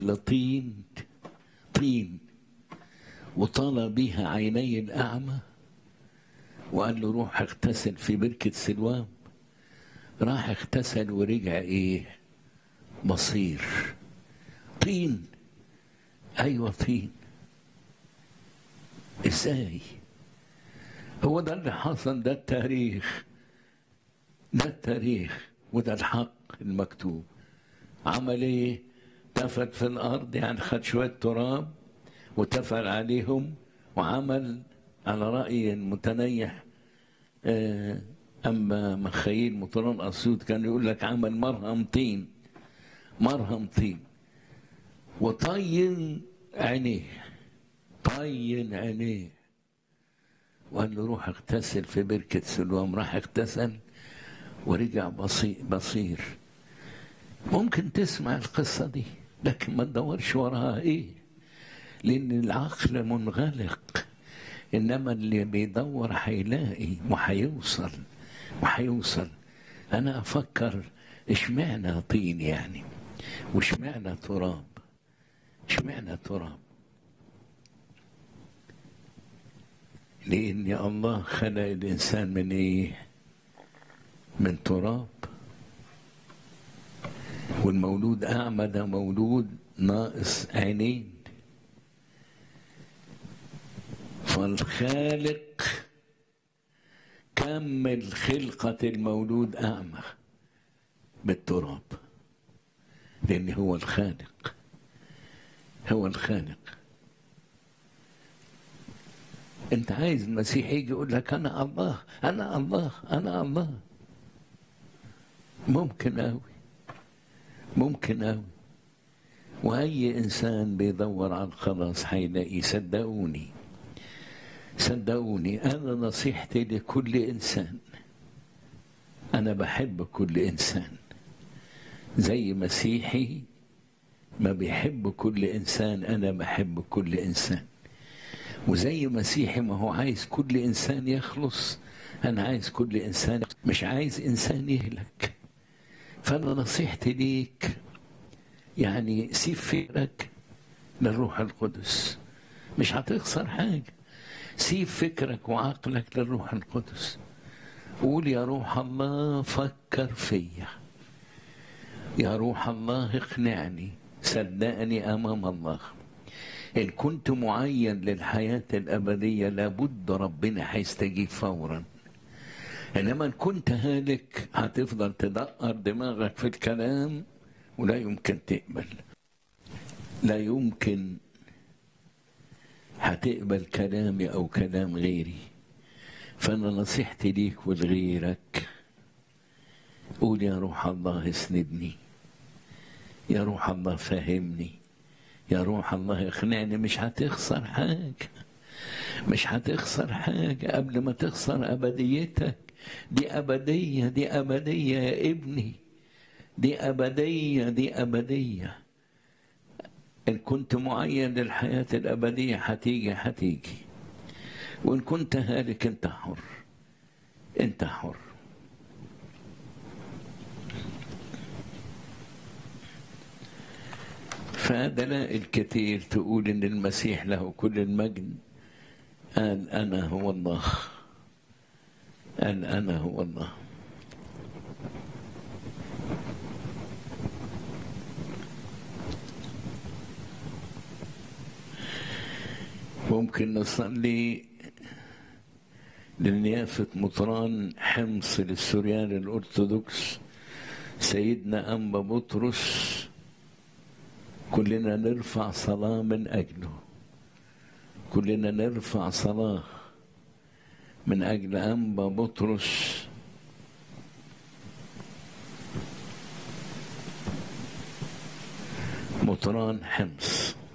لطين طين وطال بها عيني الأعمى وقال له روح اغتسل في بركة سلوام راح اغتسل ورجع ايه بصير طين ايوه طين ازاي هو ده اللي حصل ده التاريخ ده التاريخ وده الحق المكتوب عمل ايه تفت في الارض يعني خد شويه تراب وتفل عليهم وعمل على راي المتنيح آه اما مخيل مطران اسيوط كان يقول لك عمل مرهم طين مرهم طين وطين عينيه طين عينيه وقال له روح اغتسل في بركة سلوام راح اغتسل ورجع بصير, بصير ممكن تسمع القصة دي لكن ما تدورش وراها ايه لان العقل منغلق انما اللي بيدور هيلاقي وهيوصل وهيوصل انا افكر اشمعنى طين يعني واشمعنى تراب اشمعنى تراب لان الله خلق الانسان من ايه من تراب والمولود اعمى ده مولود ناقص عينين فالخالق كمل خلقة المولود أعمى بالتراب لأن هو الخالق هو الخالق أنت عايز المسيح يجي يقول لك أنا الله أنا الله أنا الله ممكن أوي ممكن أوي وأي إنسان بيدور على الخلاص هيلاقي صدقوني صدقوني أنا نصيحتي لكل إنسان أنا بحب كل إنسان زي مسيحي ما بيحب كل إنسان أنا بحب كل إنسان وزي مسيحي ما هو عايز كل إنسان يخلص أنا عايز كل إنسان مش عايز إنسان يهلك فأنا نصيحتي ليك يعني سيب فكرك للروح القدس مش هتخسر حاجه سيب فكرك وعقلك للروح القدس قول يا روح الله فكر فيا يا روح الله اقنعني صدقني امام الله ان كنت معين للحياه الابديه لابد ربنا هيستجيب فورا انما ان كنت هالك هتفضل تدقر دماغك في الكلام ولا يمكن تقبل لا يمكن هتقبل كلامي او كلام غيري فانا نصيحتي ليك ولغيرك قول يا روح الله اسندني يا روح الله فهمني يا روح الله اقنعني مش هتخسر حاجه مش هتخسر حاجه قبل ما تخسر ابديتك دي ابديه دي ابديه يا ابني دي ابديه دي ابديه إن كنت معين للحياة الأبدية هتيجي هتيجي وإن كنت هالك أنت حر أنت حر فدلائل كثير تقول إن المسيح له كل المجد قال أنا هو الله قال أنا هو الله ممكن نصلي لنيافة مطران حمص للسوريان الأرثوذكس سيدنا أنبا بطرس كلنا نرفع صلاة من أجله كلنا نرفع صلاة من أجل أنبا بطرس مطران حمص